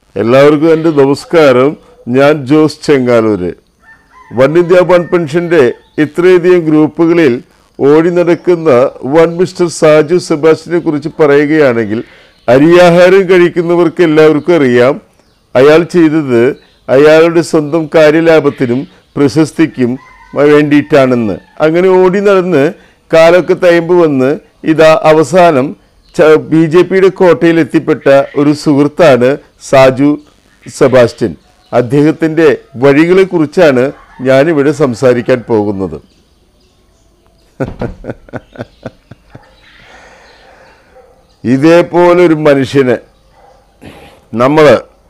എല്ലാവർക്കും എൻ്റെ നമസ്കാരം ഞാൻ Jose Chengaloor one India one പെൻഷന്റെ ഇത്രയധികം ഗ്രൂപ്പുകളിൽ ഓടി നടക്കുന്ന വൺ മിസ്റ്റർ സാജു സെബാസ്റ്റിനെ കുറിച്ച് പറയുകയാണെങ്കിൽ അരിയാഹാരം കഴിക്കുന്നവർക്ക് എല്ലാവർക്കും അറിയാം അയാൾ ചെയ്തത് അയാളുടെ സ്വന്തം കാര്യലാഭത്തിനും പ്രശസ്തിക്കും വേണ്ടിയിട്ടാണെന്ന് അങ്ങനെ ഓടി നടന്ന് കാലൊക്കെ തയമ്പ് വന്ന് ഇതാ അവസാനം ബി ജെ പിയുടെ കോട്ടയിൽ എത്തിപ്പെട്ട ഒരു സുഹൃത്താണ് സാജു സെബാസ്റ്റ്യൻ അദ്ദേഹത്തിൻ്റെ വഴികളെക്കുറിച്ചാണ് ഞാനിവിടെ സംസാരിക്കാൻ പോകുന്നത് ഇതേപോലെ ഒരു മനുഷ്യനെ നമ്മൾ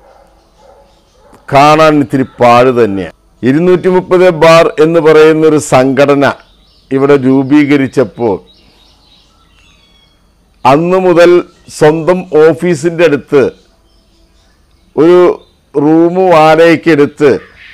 കാണാൻ ഇത്തിരി പാട് തന്നെയാണ് ഇരുന്നൂറ്റി മുപ്പത് ബാർ എന്ന് പറയുന്ന ഒരു സംഘടന ഇവിടെ രൂപീകരിച്ചപ്പോൾ അന്ന് മുതൽ സ്വന്തം ഓഫീസിൻ്റെ അടുത്ത് ഒരു റൂം വാടകയ്ക്കെടുത്ത്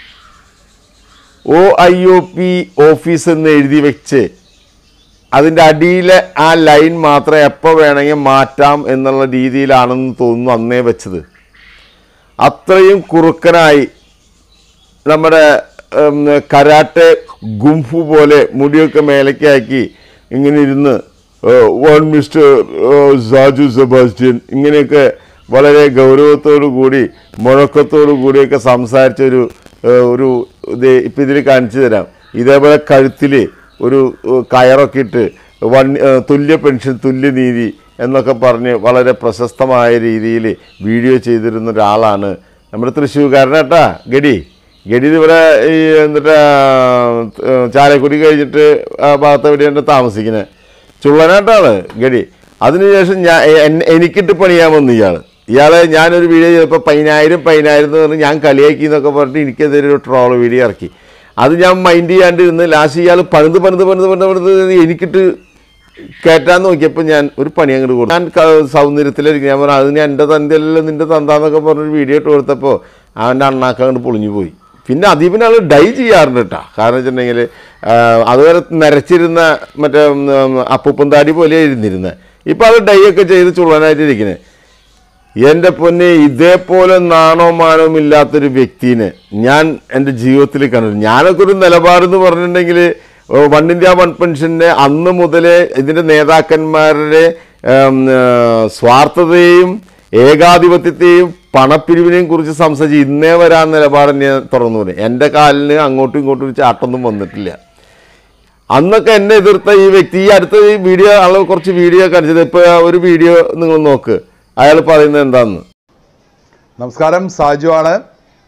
O I O P office എന്ന് എഴുതി വെച്ച് അതിൻ്റെ അടിയിലെ ആ ലൈൻ മാത്രം എപ്പോൾ വേണമെങ്കിൽ മാറ്റാം എന്നുള്ള രീതിയിലാണെന്ന് തോന്നുന്നു അന്നേ വെച്ചത് അത്രയും കുറുക്കനായി നമ്മുടെ ഉം, കരാട്ടെ ഗുംഫു പോലെ മുടിയൊക്കെ മേലക്കാക്കി ഇങ്ങനെ ഇരുന്ന് വൺ മിസ്റ്റർ സാജു സെബാസ്റ്റ്യൻ ഇങ്ങനെയൊക്കെ വളരെ ഗൗരവത്തോടു കൂടി മുഴക്കത്തോടു കൂടിയൊക്കെ സംസാരിച്ച ഒരു ഏഹ്, ഒരു ഇത് ഇപ്പം ഇതിൽ കാണിച്ചു തരാം ഇതേപോലെ കഴുത്തിൽ ഒരു ഏഹ്, കയറൊക്കെ ഇട്ട് വൺ ഏഹ്, തുല്യ പെൻഷൻ തുല്യനീതി എന്നൊക്കെ പറഞ്ഞ് വളരെ പ്രശസ്തമായ രീതിയിൽ വീഡിയോ ചെയ്തിരുന്ന ഒരാളാണ് നമ്മുടെ തൃശ്ശൂർക്കാരനേട്ടാ ഗഡി ഗഡി ഇവിടെ ഈ എന്നിട്ട് ചാലക്കുടി കഴിഞ്ഞിട്ട് ആ ഭാഗത്ത് എവിടെയാണ് താമസിക്കുന്നത് ചുള്ളനാട്ടാണ് ഗഡി അതിനുശേഷം ഞാൻ എൻ- എനിക്കിട്ട് പണിയാൻ വന്നു ഇയാൾ ഇയാളെ ഞാനൊരു വീഡിയോ ചെയ്തപ്പോൾ പതിനായിരം പതിനായിരം എന്ന് പറഞ്ഞ് ഞാൻ കളിയാക്കി എന്നൊക്കെ പറഞ്ഞിട്ട് എനിക്കെതിരെ ഒരു ട്രോൾ വീഡിയോ ഇറക്കി അത് ഞാൻ മൈൻഡ് ചെയ്യാണ്ട് ഇരുന്ന് ലാസ്റ്റ് ഇയാൾ പണിത് പണിത് പണിത് പണിത് പണിത് എനിക്കിട്ട് കയറ്റാൻ നോക്കിയപ്പോൾ ഞാൻ ഒരു പണി അങ്ങോട്ട് കൊടുത്തു ഞാൻ ക- സൗന്ദര്യത്തിലിരിക്കും ഞാൻ പറഞ്ഞു അത് ഞാൻ എൻ്റെ തന്തയല്ല നിൻ്റെ തന്താന്നൊക്കെ പറഞ്ഞൊരു വീഡിയോ ഇട്ട് കൊടുത്തപ്പോൾ അവൻ്റെ അണ്ണാക്ക അങ്ങോട്ട് പൊളിഞ്ഞു പോയി പിന്നെ അതീപിന് ആൾ ഡൈ ചെയ്യാറുണ്ട് കേട്ടോ കാരണം വെച്ചിട്ടുണ്ടെങ്കിൽ അതുവരെ നരച്ചിരുന്ന മറ്റേ ഉം, അപ്പൂപ്പൻ താടി പോലെ ഇരുന്നിരുന്നത് ഇപ്പം അത് ഡൈ ഒക്കെ ചെയ്ത് ചുള്ളനായിട്ടിരിക്കുന്നത് എൻ്റെ പൊന്നെ ഇതേപോലെ നാണോ മാനവും ഇല്ലാത്തൊരു വ്യക്തിനെ ഞാൻ എൻ്റെ ജീവിതത്തിൽ കണ്ടു ഞാനൊക്കെ ഒരു നിലപാടെന്ന് പറഞ്ഞിട്ടുണ്ടെങ്കിൽ വൺ ഇന്ത്യ വൺ പെൻഷൻ്റെ അന്ന് മുതലേ ഇതിൻ്റെ നേതാക്കന്മാരുടെ ഉം, ആ, സ്വാർത്ഥതയും ഏകാധിപത്യത്തെയും പണപ്പിരിവിനെയും കുറിച്ച് സംസാരിച്ച് ഇന്നേ വരാൻ നിലപാട് ഞാൻ തുറന്നു പറയും എൻ്റെ കാലിന് അങ്ങോട്ടും ഇങ്ങോട്ടും ഒരു ചാട്ടൊന്നും വന്നിട്ടില്ല അന്നൊക്കെ എന്നെ എതിർത്ത ഈ വ്യക്തി ഈ അടുത്ത ഈ വീഡിയോ ആൾ കുറച്ച് വീഡിയോ കാണിച്ചത് ഇപ്പോൾ ഒരു വീഡിയോ നിങ്ങൾ നോക്ക് അയാൾ പറയുന്നത് എന്താന്ന് നമസ്കാരം സാജു ആണ്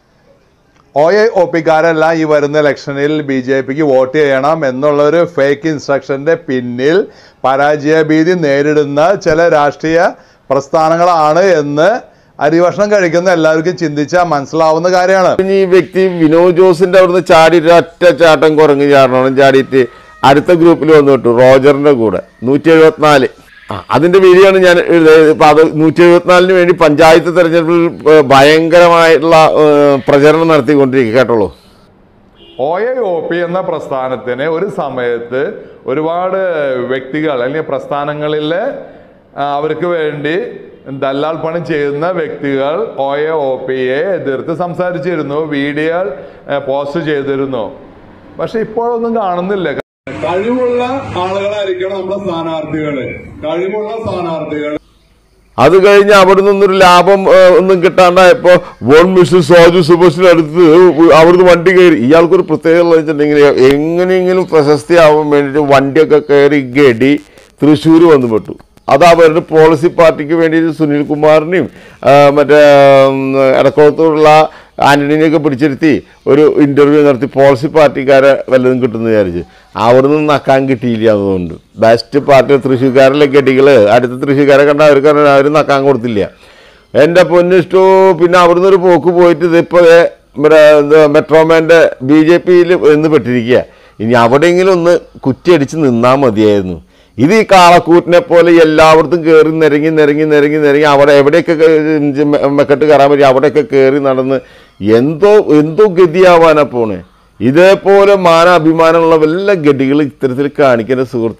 ഒ എ ഒ പിക്കാരെല്ലാം ഈ വരുന്ന ഇലക്ഷനിൽ ബി ജെ പിക്ക് വോട്ട് ചെയ്യണം എന്നുള്ളൊരു ഫേക്ക് ഇൻസ്ട്രക്ഷന്റെ പിന്നിൽ പരാജയ ഭീതി നേരിടുന്ന ചില രാഷ്ട്രീയ പ്രസ്ഥാനങ്ങളാണ് എന്ന് അരിഭക്ഷണം കഴിക്കുന്ന എല്ലാവർക്കും ചിന്തിച്ചാൽ മനസ്സിലാവുന്ന കാര്യമാണ് പിന്നെ ഈ വ്യക്തി വിനോദ് ജോസിന്റെ അവിടുന്ന് ചാടിയിട്ട് ഒറ്റ ചാട്ടം കുറങ്ങി ചാടണം ചാടിയിട്ട് അടുത്ത ഗ്രൂപ്പിൽ വന്നു വിട്ടു റോജറിന്റെ കൂടെ നൂറ്റി എഴുപത്തിനാല് ആ അതിന്റെ വീഡിയോ ആണ് ഞാൻ എഴുതിയത്. ഇപ്പൊ അത് നൂറ്റി എഴുപത്തിനാലിന് വേണ്ടി പഞ്ചായത്ത് തെരഞ്ഞെടുപ്പിൽ ഏഹ്, ഭയങ്കരമായിട്ടുള്ള ഏഹ്, പ്രചരണം നടത്തിക്കൊണ്ടിരിക്കുക കേട്ടോളൂ ഒ എ ഒ പി എന്ന പ്രസ്ഥാനത്തിന് ഒരു സമയത്ത് ഒരുപാട് വ്യക്തികൾ അല്ലെങ്കിൽ പ്രസ്ഥാനങ്ങളിലെ ആ, അവർക്ക് വേണ്ടി ദല്ലാൽ പണി ചെയ്യുന്ന വ്യക്തികൾ ഒ എ ഒ പിയെ എതിർത്ത് സംസാരിച്ചിരുന്നു വീഡിയോ പോസ്റ്റ് ചെയ്തിരുന്നു പക്ഷെ ഇപ്പോഴൊന്നും കാണുന്നില്ല കഴിവുള്ള ആളുകളായിരിക്കണം നമ്മുടെ സ്ഥാനാർത്ഥികള് കഴിവുള്ള സ്ഥാനാർത്ഥികൾ അത് കഴിഞ്ഞ് അവിടെ നിന്നൊരു ലാഭം ഏഹ്, ഒന്നും കിട്ടാണ്ടായപ്പോ വോൺ മിസ്റ്റർ സാജു സുഭാഷിന്റെ അടുത്ത് അവിടുന്ന് വണ്ടി കയറി ഇയാൾക്കൊരു പ്രത്യേകത ഉള്ളത് വെച്ചിട്ടുണ്ടെങ്കിൽ എങ്ങനെയെങ്കിലും പ്രശസ്തിയാവാൻ വേണ്ടിയിട്ട് വണ്ടിയൊക്കെ കയറി ഗഡി തൃശ്ശൂർ വന്നു പെട്ടു അത് അവരുടെ പോളിസി പാർട്ടിക്ക് വേണ്ടിയിട്ട് സുനിൽ കുമാറിനെയും ആ, മറ്റേ ഉം, എടക്കുളത്തോടുള്ള ആന്റണിനെയൊക്കെ പിടിച്ചിരുത്തി ഒരു ഇന്റർവ്യൂ നടത്തി പോളിസി പാർട്ടിക്കാരെ വല്ലതും കിട്ടുമെന്ന് വിചാരിച്ച് അവിടെ നിന്ന് നക്കാൻ കിട്ടിയില്ല അതുകൊണ്ട് ബെസ്റ്റ് പാർട്ടി തൃശ്ശൂർക്കാരിലെ ഗഡികൾ അടുത്ത തൃശ്ശൂർക്കാരെ കണ്ട അവർക്ക് അവർ നക്കാൻ കൊടുത്തില്ല എൻ്റെ പൊന്നിഷ്ടോ പിന്നെ അവിടുന്ന് ഒരു പോക്ക് പോയിട്ട് ഇതിപ്പോൾ ഇവിടെ എന്താ മെട്രോമാൻ്റെ ബി ജെ പിയിൽ എന്ന് പെട്ടിരിക്കുക ഇനി അവിടെയെങ്കിലും ഒന്ന് കുറ്റിയടിച്ച് നിന്നാൽ മതിയായിരുന്നു ഇത് ഈ കാളക്കൂറ്റിനെ പോലെ എല്ലായിടത്തും കയറി നിരങ്ങി നിരങ്ങി നിരങ്ങി നിരങ്ങി അവിടെ എവിടെയൊക്കെ കേ- മെ- മെക്കെട്ട് കയറാൻ പറ്റി അവിടെയൊക്കെ കയറി നടന്ന് എന്തോ എന്തോ ഗതിയാവാനാ പോണേ ഇതേപോലെ മാന അഭിമാനമുള്ള വല്ല ഗഡികൾ ഇത്തരത്തിൽ കാണിക്കുന്ന സുഹൃത്തുക്കൾ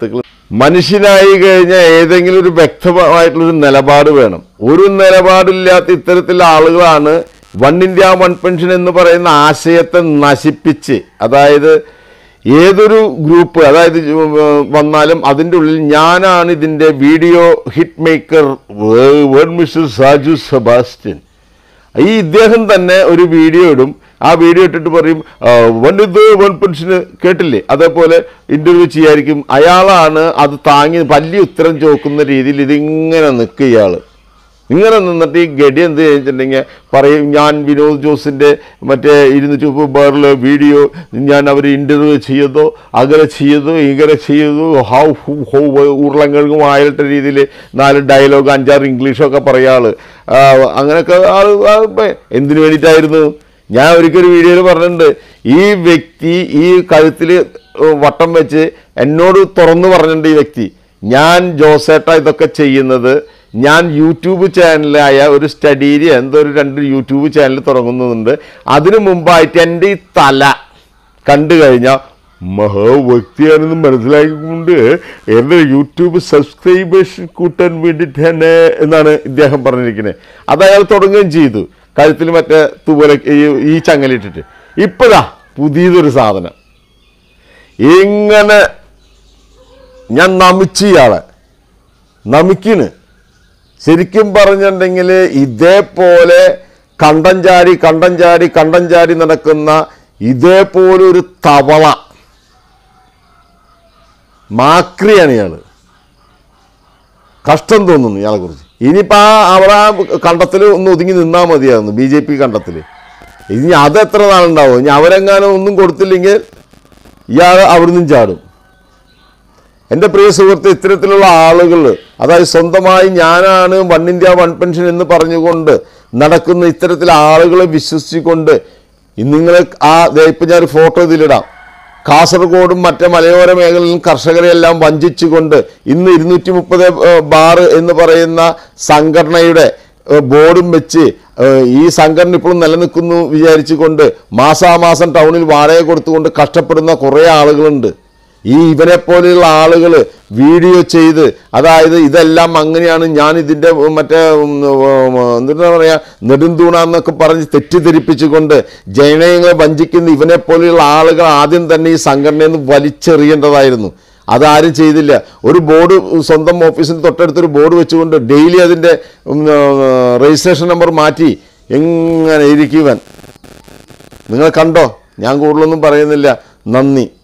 മനുഷ്യനായി കഴിഞ്ഞാൽ ഏതെങ്കിലും ഒരു വ്യക്തമായിട്ടുള്ളൊരു നിലപാട് വേണം ഒരു നിലപാടില്ലാത്ത ഇത്തരത്തിലുള്ള ആളുകളാണ് വൺ ഇന്ത്യ വൺ പെൻഷൻ എന്ന് പറയുന്ന ആശയത്തെ നശിപ്പിച്ച് അതായത് ഏതൊരു ഗ്രൂപ്പ് അതായത് ഉം, വന്നാലും അതിൻ്റെ ഉള്ളിൽ ഞാനാണ് ഇതിൻ്റെ video hit maker word mister Saju Sebastian ഈ ഇദ്ദേഹം തന്നെ ഒരു വീഡിയോ ഇടും ആ വീഡിയോ ഇട്ടിട്ട് പറയും "ആ, വൺ ഇത് വൺ പെൻഷന് കേട്ടില്ലേ അതേപോലെ ഇന്റർവ്യൂ ചെയ്യായിരിക്കും അയാളാണ് അത് താങ്ങി വലിയ ഉത്തരം ചോക്കുന്ന രീതിയിൽ ഇതിങ്ങനെ നിൽക്കുക ഇയാള് ഇങ്ങനെ നിന്നിട്ട് ഈ ഗഡി എന്ത് ചെയ്തിട്ടുണ്ടെങ്കിൽ പറയും ഞാൻ വിനോദ് ജോസിൻ്റെ മറ്റേ ഇരുന്നൂറ്റി മുപ്പത് ബാറിലെ വീഡിയോ ഞാൻ അവർ ഇൻ്റർവ്യൂ ചെയ്തോ അങ്ങനെ ചെയ്തോ ഇങ്ങനെ ചെയ്തു ഹൗ ഹു ഹൗ ഉരുളങ്ങൾക്കും ആയിരത്തെ രീതിയിൽ നാല് ഡയലോഗ് അഞ്ചാറ് ഇംഗ്ലീഷൊക്കെ പറയാള് ആ, അങ്ങനെയൊക്കെ ആൾ ആ, ഇപ്പൊ എന്തിനു വേണ്ടിയിട്ടായിരുന്നു ഞാൻ ഒരിക്കലും വീഡിയോയിൽ പറഞ്ഞിട്ടുണ്ട് ഈ വ്യക്തി ഈ കഴുത്തിൽ വട്ടം വെച്ച് എന്നോട് തുറന്നു പറഞ്ഞിട്ടുണ്ട് ഈ വ്യക്തി ഞാൻ ജോസേട്ട ഇതൊക്കെ ചെയ്യുന്നത് ഞാൻ യൂട്യൂബ് ചാനലായ ഒരു സ്റ്റഡീരി എന്തോ ഒരു രണ്ട് യൂട്യൂബ് ചാനൽ തുടങ്ങുന്നുണ്ട് അതിനു മുമ്പായിട്ട് എൻ്റെ ഈ തല കണ്ടു കഴിഞ്ഞാൽ മഹാവ്യക്തിയാണെന്ന് മനസ്സിലാക്കിക്കൊണ്ട് എൻ്റെ യൂട്യൂബ് സബ്സ്ക്രൈബേഴ്സ് കൂട്ടാൻ വേണ്ടിയിട്ട് തന്നെ എന്നാണ് ഇദ്ദേഹം പറഞ്ഞിരിക്കുന്നത് അത് അയാൾ തുടങ്ങുകയും ചെയ്തു കഴുത്തിൽ മറ്റേ തൂവല ഈ ഈ ചങ്ങലിട്ടിട്ട് ഇപ്പോഴാ പുതിയതൊരു സാധനം ഇങ്ങനെ ഞാൻ നമിച്ചു ഇയാളെ നമിക്കണ് ശരിക്കും പറഞ്ഞിട്ടുണ്ടെങ്കിൽ ഇതേപോലെ കണ്ടം ചാടി കണ്ടം ചാടി കണ്ടം ചാടി നടക്കുന്ന ഇതേപോലെ ഒരു തവള മാക്രിയാണ് ഇയാള് കഷ്ടം തോന്നുന്നു ഇയാളെ കുറിച്ച് ഇനിയിപ്പോൾ ആ അവിടെ ആ കണ്ടത്തിൽ ഒന്ന് ഒതുങ്ങി നിന്നാൽ മതിയായിരുന്നു ബി ജെ പി കണ്ടത്തിൽ ഇനി അത് എത്ര നാളുണ്ടാവും ഇനി അവരെങ്ങാനും ഒന്നും കൊടുത്തില്ലെങ്കിൽ ഇയാൾ അവിടുന്ന് ചാടും എൻ്റെ പ്രിയ സുഹൃത്ത് ഇത്തരത്തിലുള്ള ആളുകൾ അതായത് സ്വന്തമായി ഞാനാണ് വൺ ഇന്ത്യ വൺ പെൻഷൻ എന്ന് പറഞ്ഞുകൊണ്ട് നടക്കുന്ന ഇത്തരത്തിലെ ആളുകളെ വിശ്വസിച്ചുകൊണ്ട് നിങ്ങൾ ആ ദേ ഇപ്പം ഞാൻ ഫോട്ടോ ഇതിലിടാം കാസർഗോഡും മറ്റേ മലയോര മേഖലയിലും കർഷകരെയെല്ലാം വഞ്ചിച്ചുകൊണ്ട് ഇന്ന് ഇരുന്നൂറ്റി മുപ്പത് ബാർ എന്ന് പറയുന്ന സംഘടനയുടെ ഏഹ്, ബോർഡും വെച്ച് ഏഹ്, ഈ സംഘടന ഇപ്പോഴും നിലനിൽക്കുന്നു വിചാരിച്ചുകൊണ്ട് മാസാമാസം ടൗണിൽ വാടക കൊടുത്തുകൊണ്ട് കഷ്ടപ്പെടുന്ന കുറേ ആളുകളുണ്ട് ഈ ഇവനെ പോലെയുള്ള ആളുകൾ വീഡിയോ ചെയ്ത് അതായത് ഇതെല്ലാം അങ്ങനെയാണ് ഞാൻ ഇതിൻ്റെ മറ്റേ ഉം, ഉം, എന്താ പറയുക നെടുന്തൂണാന്നൊക്കെ പറഞ്ഞ് തെറ്റിദ്ധരിപ്പിച്ചുകൊണ്ട് ജനങ്ങളെ വഞ്ചിക്കുന്ന ഇവനെ പോലെയുള്ള ആളുകൾ ആദ്യം തന്നെ ഈ സംഘടനയിൽ നിന്ന് വലിച്ചെറിയേണ്ടതായിരുന്നു അതാരും ചെയ്തില്ല ഒരു ബോർഡ് സ്വന്തം ഓഫീസിന് തൊട്ടടുത്തൊരു ബോർഡ് വെച്ചുകൊണ്ട് ഡെയിലി അതിൻ്റെ ഉം, രജിസ്ട്രേഷൻ നമ്പർ മാറ്റി എങ്ങനെ ഇരിക്കുവൻ നിങ്ങൾ കണ്ടോ ഞാൻ കൂടുതലൊന്നും പറയുന്നില്ല നന്ദി